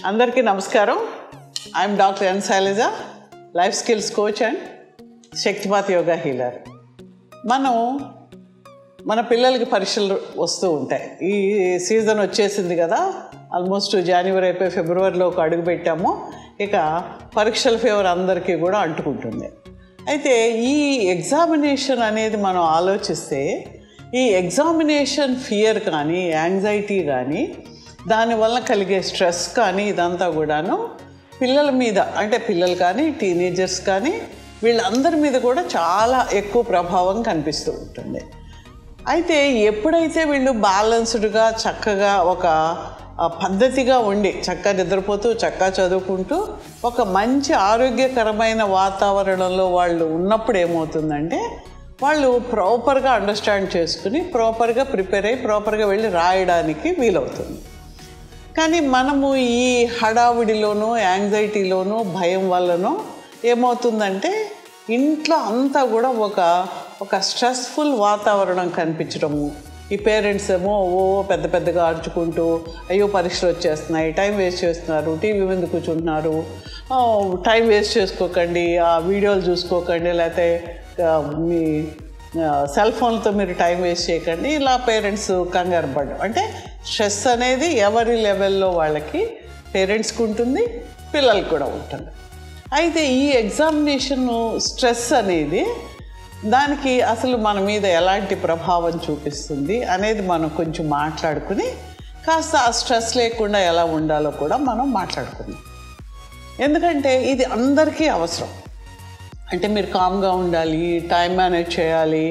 అందరికీ నమస్కారం I'm doctor N Shailaja life skills coach and Shaktipat yoga healer మనం మన పిల్లలకి పరీక్షలు వస్తూ ఉంటాయి ఈ సీజన్ వచ్చేసింది కదా ఆల్మోస్ట్ జనవరి అయిపోయి ఫిబ్రవరిలో ఒక అడుగు పెట్టాము ఇక పరీక్షల ఫేవర్ అందరికీ కూడా అంటుకుంటుంది అయితే ఈ ఎగ్జామినేషన్ అనేది మనం ఆలోచిస్తే ఈ ఎగ్జామినేషన్ ఫియర్ కానీ యాంగ్జైటీ కానీ దానివల్ల కలిగే స్ట్రెస్ కానీ ఇదంతా కూడాను పిల్లల మీద అంటే పిల్లలు కానీ టీనేజర్స్ కానీ వీళ్ళందరి మీద కూడా చాలా ఎక్కువ ప్రభావం కనిపిస్తూ ఉంటుంది అయితే ఎప్పుడైతే వీళ్ళు బ్యాలెన్స్డ్గా చక్కగా ఒక ఆ, పద్ధతిగా ఉండి చక్కగా నిద్రపోతూ చక్కగా చదువుకుంటూ ఒక మంచి ఆరోగ్యకరమైన వాతావరణంలో వాళ్ళు ఉన్నప్పుడు ఏమవుతుందంటే వాళ్ళు ప్రాపర్గా అండర్స్టాండ్ చేసుకుని ప్రాపర్గా ప్రిపేర్ అయ్యి ప్రాపర్గా వెళ్ళి రాయడానికి వీలవుతుంది కానీ మనము ఈ హడావిడిలోనూ యాంగ్జైటీలోనూ భయం వల్లనో ఏమవుతుందంటే ఇంట్లో అంతా కూడా ఒక ఒక స్ట్రెస్ఫుల్ వాతావరణం కనిపించడము ఈ పేరెంట్స్ ఏమో ఓ పెద్ద పెద్దగా అరుచుకుంటూ అయ్యో పరీక్షలు వచ్చేస్తున్నాయి టైం వేస్ట్ చేస్తున్నారు టీవీ మీద కూర్చుంటున్నారు ఆ, టైం వేస్ట్ చేసుకోకండి ఆ వీడియోలు చూసుకోకండి లేకపోతే ఆ, మీ సెల్ ఫోన్తో మీరు టైం వేస్ట్ చేయకండి ఇలా పేరెంట్స్ కంగారు పడడం అంటే స్ట్రెస్ అనేది ఎవరి లెవెల్లో వాళ్ళకి పేరెంట్స్కి ఉంటుంది పిల్లలకి కూడా ఉంటుంది అయితే ఈ ఎగ్జామినేషన్ స్ట్రెస్ అనేది దానికి అసలు మన మీద ఎలాంటి ప్రభావం చూపిస్తుంది అనేది మనం కొంచెం మాట్లాడుకుని కాస్త ఆ స్ట్రెస్ లేకుండా ఎలా ఉండాలో కూడా మనం మాట్లాడుకుందాం ఎందుకంటే ఇది అందరికీ అవసరం అంటే మీరు కామ్గా ఉండాలి టైం మేనేజ్ చేయాలి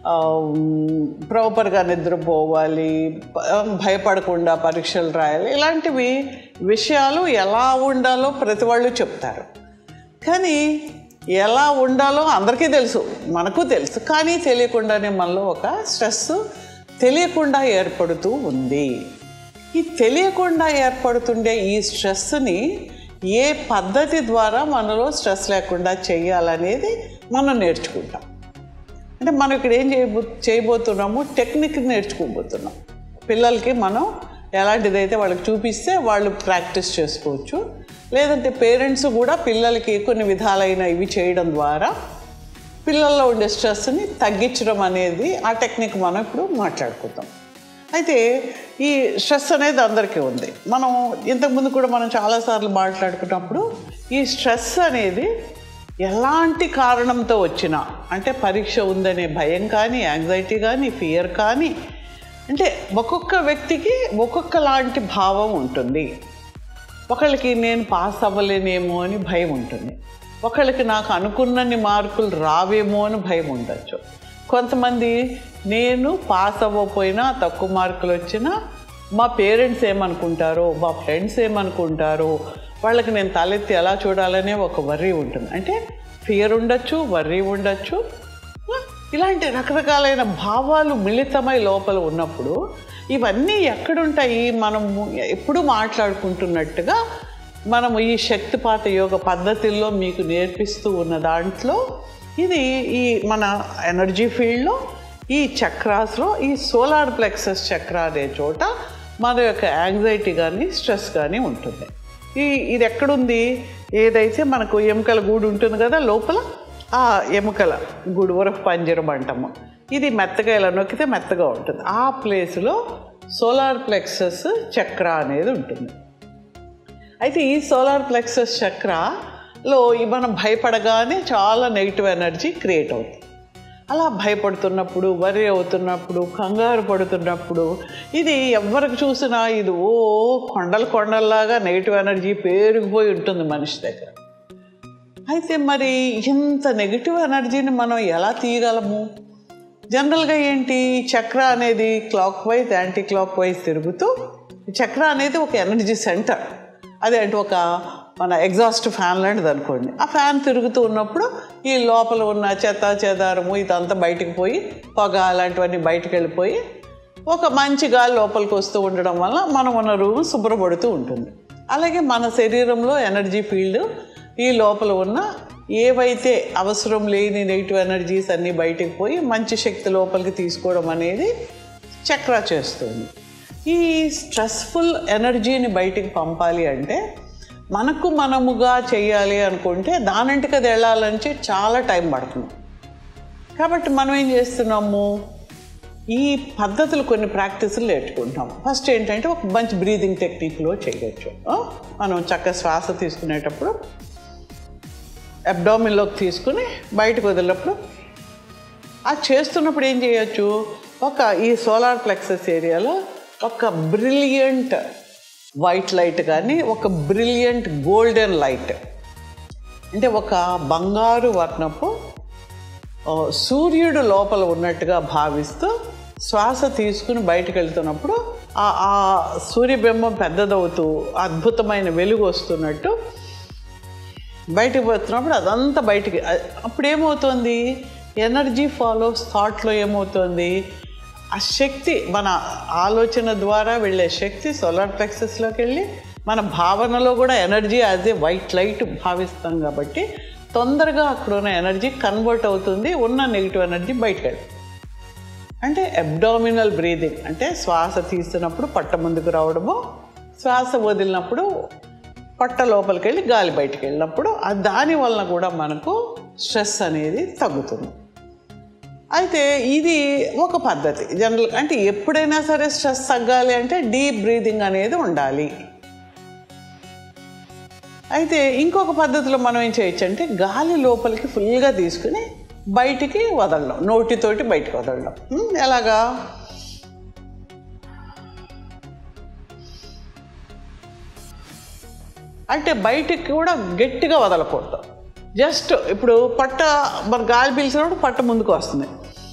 ప్రాపర్గా నిద్రపోవాలి ప- భయపడకుండా పరీక్షలు రాయాలి ఇలాంటివి విషయాలు ఎలా ఉండాలో ప్రతి వాళ్ళు చెప్తారు కానీ ఎలా ఉండాలో అందరికీ తెలుసు మనకు తెలుసు కానీ తెలియకుండానే మనలో ఒక స్ట్రెస్ తెలియకుండా ఏర్పడుతూ ఉంది ఈ తెలియకుండా ఏర్పడుతుండే ఈ స్ట్రెస్ని ఏ పద్ధతి ద్వారా మనలో స్ట్రెస్ లేకుండా చేయాలనేది మనం నేర్చుకుంటాం అంటే మనం ఇక్కడ ఏం చేయబో చేయబోతున్నాము టెక్నిక్ నేర్చుకోబోతున్నాం పిల్లలకి మనం ఎలాంటిదైతే వాళ్ళకి చూపిస్తే వాళ్ళు ప్రాక్టీస్ చేసుకోవచ్చు లేదంటే పేరెంట్స్ కూడా పిల్లలకి కొన్ని విధాలైన ఇవి చేయడం ద్వారా పిల్లల్లో ఉండే స్ట్రెస్ని తగ్గించడం అనేది ఆ టెక్నిక్ మనం ఇప్పుడు మాట్లాడుకుందాం అయితే ఈ స్ట్రెస్ అనేది అందరికీ ఉంది మనం ఇంతకుముందు కూడా మనం చాలాసార్లు మాట్లాడుకున్నప్పుడు ఈ స్ట్రెస్ అనేది ఎలాంటి కారణంతో వచ్చినా అంటే పరీక్ష ఉందనే భయం కానీ యాంగ్జైటీ కానీ ఫియర్ కానీ అంటే ఒక్కొక్క వ్యక్తికి ఒక్కొక్క లాంటి భావం ఉంటుంది ఒకళ్ళకి నేను పాస్ అవ్వలేనేమో అని భయం ఉంటుంది ఒకళ్ళకి నాకు అనుకున్నన్ని మార్కులు రావేమో అని భయం ఉండొచ్చు కొంతమంది నేను పాస్ అవ్వకపోయినా తక్కువ మార్కులు వచ్చినా మా పేరెంట్స్ ఏమనుకుంటారో మా ఫ్రెండ్స్ ఏమనుకుంటారో వాళ్ళకి నేను తలెత్తి ఎలా చూడాలనే ఒక వర్రీ ఉంటుంది అంటే ఫియర్ ఉండొచ్చు వర్రీ ఉండొచ్చు ఇలాంటి రకరకాలైన భావాలు మిళితమై లోపల ఉన్నప్పుడు ఇవన్నీ ఎక్కడుంటాయి మనము ఎప్పుడు మాట్లాడుకుంటున్నట్టుగా మనము ఈ శక్తిపాత యోగ పద్ధతుల్లో మీకు నేర్పిస్తూ ఉన్న దాంట్లో ఇది ఈ మన ఎనర్జీ ఫీల్డ్లో ఈ చక్రాస్లో ఈ సోలార్ ప్లెక్సస్ చక్ర అనే చోట మన యొక్క యాంగ్జైటీ కానీ స్ట్రెస్ కానీ ఉంటుంది ఈ ఇది ఎక్కడుంది ఏదైతే మనకు ఎముకల గూడు ఉంటుంది కదా లోపల ఆ ఎముకల గూడు ఉరఫ్ పంజరం అంటాము ఇది మెత్తగా ఇలా నొక్కితే మెత్తగా ఉంటుంది ఆ ప్లేస్లో సోలార్ ప్లెక్సస్ చక్ర అనేది ఉంటుంది అయితే ఈ సోలార్ ప్లెక్సస్ చక్రలో ఈ మనం భయపడగానే చాలా నెగిటివ్ ఎనర్జీ క్రియేట్ అవుతుంది అలా భయపడుతున్నప్పుడు వరి అవుతున్నప్పుడు కంగారు పడుతున్నప్పుడు ఇది ఎవరికి చూసినా ఇది ఓ కొండలు కొండల్లాగా నెగిటివ్ ఎనర్జీ పేరుకుపోయి ఉంటుంది మనిషి దగ్గర అయితే మరి ఇంత నెగిటివ్ ఎనర్జీని మనం ఎలా తీయగలము జనరల్గా ఏంటి చక్ర అనేది clockwise anticlockwise తిరుగుతూ ఈ చక్ర అనేది ఒక ఎనర్జీ సెంటర్ అదే అంటే ఒక మన ఎగ్జాస్ట్ ఫ్యాన్ లాంటిది అనుకోండి ఆ ఫ్యాన్ తిరుగుతూ ఉన్నప్పుడు ఈ లోపల ఉన్న చెత్త చెదారము ఇదంతా బయటికి పోయి పొగ అలాంటివన్నీ బయటికి వెళ్ళిపోయి ఒక మంచి గాలి లోపలికి వస్తూ ఉండడం వల్ల మనం ఉన్న రూమ్ శుభ్రపడుతూ ఉంటుంది అలాగే మన శరీరంలో ఎనర్జీ ఫీల్డ్ ఈ లోపల ఉన్న ఏవైతే అవసరం లేని నెగిటివ్ ఎనర్జీస్ అన్నీ బయటికి పోయి మంచి శక్తి లోపలికి తీసుకోవడం అనేది చక్ర చేస్తుంది ఈ స్ట్రెస్ఫుల్ ఎనర్జీని బయటికి పంపాలి అంటే మనకు మనముగా చేయాలి అనుకుంటే దానంటికి అది వెళ్ళాలంటే చాలా టైం పడుతుంది కాబట్టి మనం ఏం చేస్తున్నాము ఈ పద్ధతులు కొన్ని ప్రాక్టీసులు నేర్చుకుంటాం ఫస్ట్ ఏంటంటే ఒక మంచి బ్రీదింగ్ టెక్నిక్లో చేయొచ్చు ఆ? మనం చక్కగా శ్వాస తీసుకునేటప్పుడు అబ్డామిన్లోకి తీసుకుని బయటకు వదిలినప్పుడు అది చేస్తున్నప్పుడు ఏం చేయొచ్చు ఒక ఈ సోలార్ ప్లెక్సస్ ఏరియాలో ఒక బ్రిలియంట్ వైట్ లైట్ కానీ ఒక బ్రిలియంట్ గోల్డెన్ లైట్ అంటే ఒక బంగారు వర్ణపు ఆ, సూర్యుడు లోపల ఉన్నట్టుగా భావిస్తూ శ్వాస తీసుకుని బయటకు వెళ్తున్నప్పుడు ఆ ఆ సూర్యబింబం పెద్దదవుతూ అద్భుతమైన వెలుగు వస్తున్నట్టు బయటకు పోతున్నప్పుడు అదంతా బయటికి అ- అప్పుడు ఏమవుతుంది ఎనర్జీ ఫాలోస్ థాట్లో ఏమవుతుంది ఆ శక్తి మన ఆలోచన ద్వారా వెళ్ళే శక్తి సోలార్ ప్లెక్సెస్లోకి వెళ్ళి మన భావనలో కూడా energy as a white light భావిస్తాం కాబట్టి తొందరగా అక్కడ ఉన్న ఎనర్జీ కన్వర్ట్ అవుతుంది ఉన్న నెగిటివ్ ఎనర్జీ బయటకు వెళ్తుంది అంటే అబ్డామినల్ బ్రీదింగ్ అంటే శ్వాస తీస్తున్నప్పుడు పట్ట ముందుకు రావడము శ్వాస వదిలినప్పుడు పట్ట లోపలికి వెళ్ళి గాలి బయటికి వెళ్ళినప్పుడు ఆ దాని వలన కూడా మనకు స్ట్రెస్ అనేది తగ్గుతుంది అయితే ఇది ఒక పద్ధతి జనరల్ అంటే ఎప్పుడైనా సరే స్ట్రెస్ తగ్గాలి అంటే డీప్ బ్రీదింగ్ అనేది ఉండాలి అయితే ఇంకొక పద్ధతిలో మనం ఏం చేయొచ్చు అంటే గాలి లోపలికి ఫుల్గా తీసుకుని బయటికి వదలడం నోటితోటి బయటికి వదలడం ఉమ్, ఎలాగా అంటే బయటికి కూడా గట్టిగా వదలకూడదు జస్ట్ ఇప్పుడు పట్ట మన గాలి పీల్చినప్పుడు పట్ట ముందుకు వస్తుంది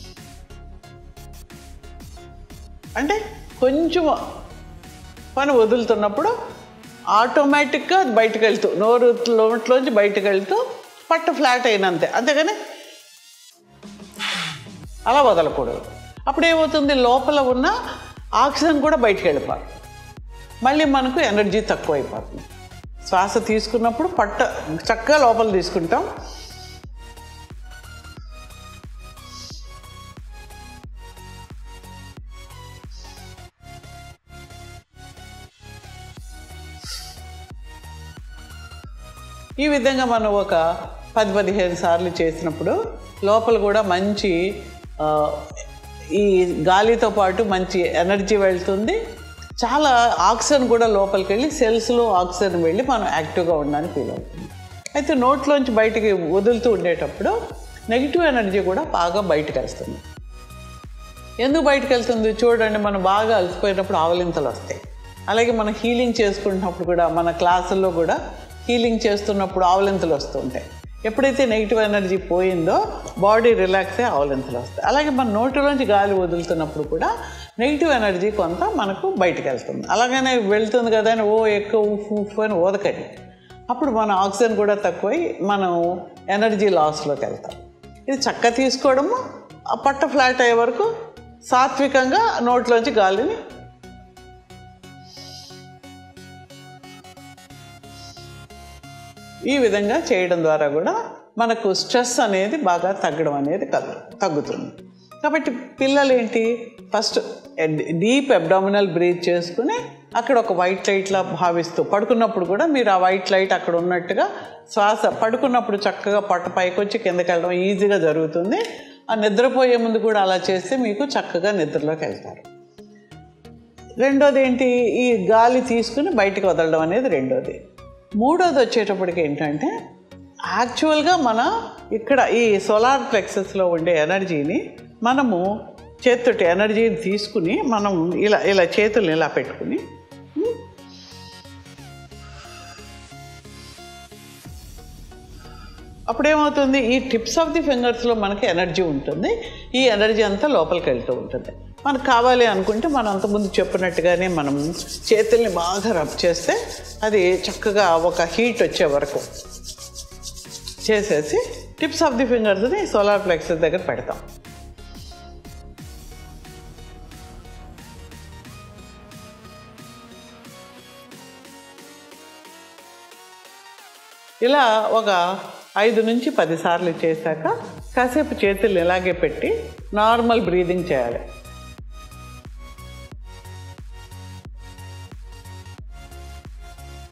అంటే కొంచెం పని వదులుతున్నప్పుడు ఆటోమేటిక్గా అది బయటకు వెళ్తూ నోరు నోట్లోంచి బయటకు వెళ్తూ పట్ట ఫ్లాట్ అయినంతే అంతేగాని అలా వదలకూడదు అప్పుడు ఏమవుతుంది లోపల ఉన్న ఆక్సిజన్ కూడా బయటకు వెళ్ళిపోవాలి మళ్ళీ మనకు ఎనర్జీ తక్కువ అయిపోతుంది శ్వాస తీసుకున్నప్పుడు పట్ట చక్కగా లోపల తీసుకుంటాం ఈ విధంగా మనం ఒక పది పదిహేను సార్లు చేసినప్పుడు లోపల కూడా మంచి ఆ, ఈ గాలితో పాటు మంచి ఎనర్జీ వెళ్తుంది చాలా ఆక్సిజన్ కూడా లోపలికి వెళ్ళి సెల్స్లో ఆక్సిజన్ వెళ్ళి మనం యాక్టివ్గా ఉండడానికి ఫీల్ అవుతుంది అయితే నోట్లోంచి బయటికి వదులుతూ ఉండేటప్పుడు నెగిటివ్ ఎనర్జీ కూడా బాగా బయటకు వస్తుంది ఎందుకు బయటకు వెళ్తుంది చూడండి మనం బాగా అలసిపోయినప్పుడు ఆవలింతలు వస్తాయి అలాగే మనం హీలింగ్ చేసుకుంటున్నప్పుడు కూడా మన క్లాసుల్లో కూడా హీలింగ్ చేస్తున్నప్పుడు ఆవలింతలు వస్తూ ఉంటాయి ఎప్పుడైతే నెగిటివ్ ఎనర్జీ పోయిందో బాడీ రిలాక్స్ అయ్యి ఆవలింతలు వస్తాయి అలాగే మన నోటిలోంచి గాలి వదులుతున్నప్పుడు కూడా నెగిటివ్ ఎనర్జీ కొంత మనకు బయటకు వెళ్తుంది అలాగనే వెళ్తుంది కదా అని ఓ ఎక్కువ ఉఫ్ ఉఫ్ అని ఓదకండి అప్పుడు మన ఆక్సిజన్ కూడా తక్కువై మనం ఎనర్జీ లాస్లోకి వెళ్తాం ఇది చక్క తీసుకోవడము ఆ పట్ట ఫ్లాట్ అయ్యే వరకు సాత్వికంగా నోట్లోంచి గాలిని ఈ విధంగా చేయడం ద్వారా కూడా మనకు స్ట్రెస్ అనేది బాగా తగ్గడం అనేది కలు తగ్గుతుంది కాబట్టి పిల్లలు ఏంటి ఫస్ట్ డీప్ అబ్డామినల్ బ్రీత్ చేసుకుని అక్కడ ఒక వైట్ లైట్లా భావిస్తూ పడుకున్నప్పుడు కూడా మీరు ఆ వైట్ లైట్ అక్కడ ఉన్నట్టుగా శ్వాస పడుకున్నప్పుడు చక్కగా పట్ట పైకి వచ్చి కిందకి వెళ్ళడం ఈజీగా జరుగుతుంది ఆ నిద్రపోయే ముందు కూడా అలా చేస్తే మీకు చక్కగా నిద్రలోకి వెళ్తారు రెండోది ఏంటి ఈ గాలి తీసుకుని బయటికి వదలడం అనేది రెండోది మూడోది వచ్చేటప్పటికి ఏంటంటే యాక్చువల్గా మన ఇక్కడ ఈ సోలార్ ప్లెక్సెస్లో ఉండే ఎనర్జీని మనము చేత్తోటి ఎనర్జీని తీసుకుని మనం ఇలా ఇలా చేతుల్ని ఇలా పెట్టుకుని ఉమ్, అప్పుడేమవుతుంది ఈ టిప్స్ ఆఫ్ ది ఫింగర్స్లో మనకి ఎనర్జీ ఉంటుంది ఈ ఎనర్జీ అంతా లోపలికి వెళ్తూ ఉంటుంది మనకు కావాలి అనుకుంటే మనం అంతకుముందు చెప్పినట్టుగానే మనం చేతుల్ని బాగా రబ్ చేస్తే అది చక్కగా ఒక హీట్ వచ్చే వరకు చేసేసి టిప్స్ ఆఫ్ ది ఫింగర్స్ని సోలార్ ప్లెక్సెస్ దగ్గర పెడతాం ఇలా ఒక ఐదు నుంచి పది సార్లు చేశాక కాసేపు చేతులు ఇలాగే పెట్టి నార్మల్ బ్రీదింగ్ చేయాలి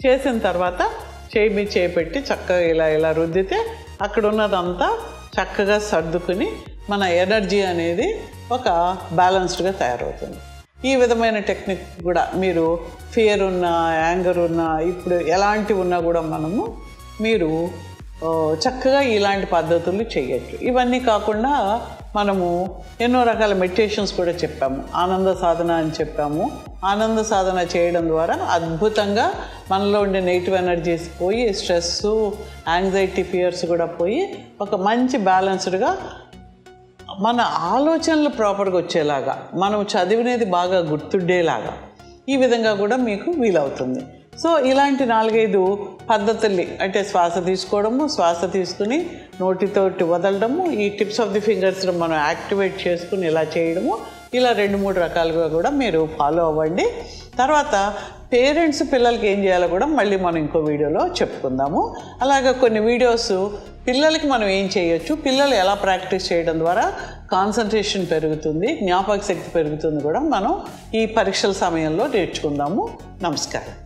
చేసిన తర్వాత చేయి మీద చేయి పెట్టి చక్కగా ఇలా ఇలా రుద్దితే అక్కడ ఉన్నదంతా చక్కగా సర్దుకుని మన ఎనర్జీ అనేది ఒక బ్యాలెన్స్డ్గా తయారవుతుంది ఈ విధమైన టెక్నిక్ కూడా మీరు ఫియర్ ఉన్నా యాంగర్ ఉన్నా ఇప్పుడు ఎలాంటి ఉన్నా కూడా మనము మీరు ఓ, చక్కగా ఇలాంటి పద్ధతులు చేయొచ్చు ఇవన్నీ కాకుండా మనము ఎన్నో రకాల మెడిటేషన్స్ కూడా చెప్పాము ఆనంద సాధన అని చెప్పాము ఆనంద సాధన చేయడం ద్వారా అద్భుతంగా మనలో ఉండే నెగిటివ్ ఎనర్జీస్ పోయి స్ట్రెస్ యాంగ్జైటీ ఫియర్స్ కూడా పోయి ఒక మంచి బ్యాలెన్స్డ్గా మన ఆలోచనలు ప్రాపర్గా వచ్చేలాగా మనం చదివినది బాగా గుర్తుండేలాగా ఈ విధంగా కూడా మీకు వీలవుతుంది సో ఇలాంటి నాలుగైదు పద్ధతుల్ని అంటే శ్వాస తీసుకోవడము శ్వాస తీసుకుని నోటితోటి వదలడము ఈ టిప్స్ ఆఫ్ ది ఫింగర్స్ మనం యాక్టివేట్ చేసుకుని ఇలా చేయడము ఇలా రెండు మూడు రకాలుగా కూడా మీరు ఫాలో అవ్వండి తర్వాత పేరెంట్స్ పిల్లలకి ఏం చేయాలో కూడా మళ్ళీ మనం ఇంకో వీడియోలో చెప్పుకుందాము అలాగే కొన్ని వీడియోస్ పిల్లలకి మనం ఏం చేయొచ్చు పిల్లలు ఎలా ప్రాక్టీస్ చేయడం ద్వారా కాన్సన్ట్రేషన్ పెరుగుతుంది జ్ఞాపక శక్తి పెరుగుతుంది కూడా మనం ఈ పరీక్షల సమయంలో నేర్చుకుందాము నమస్కారం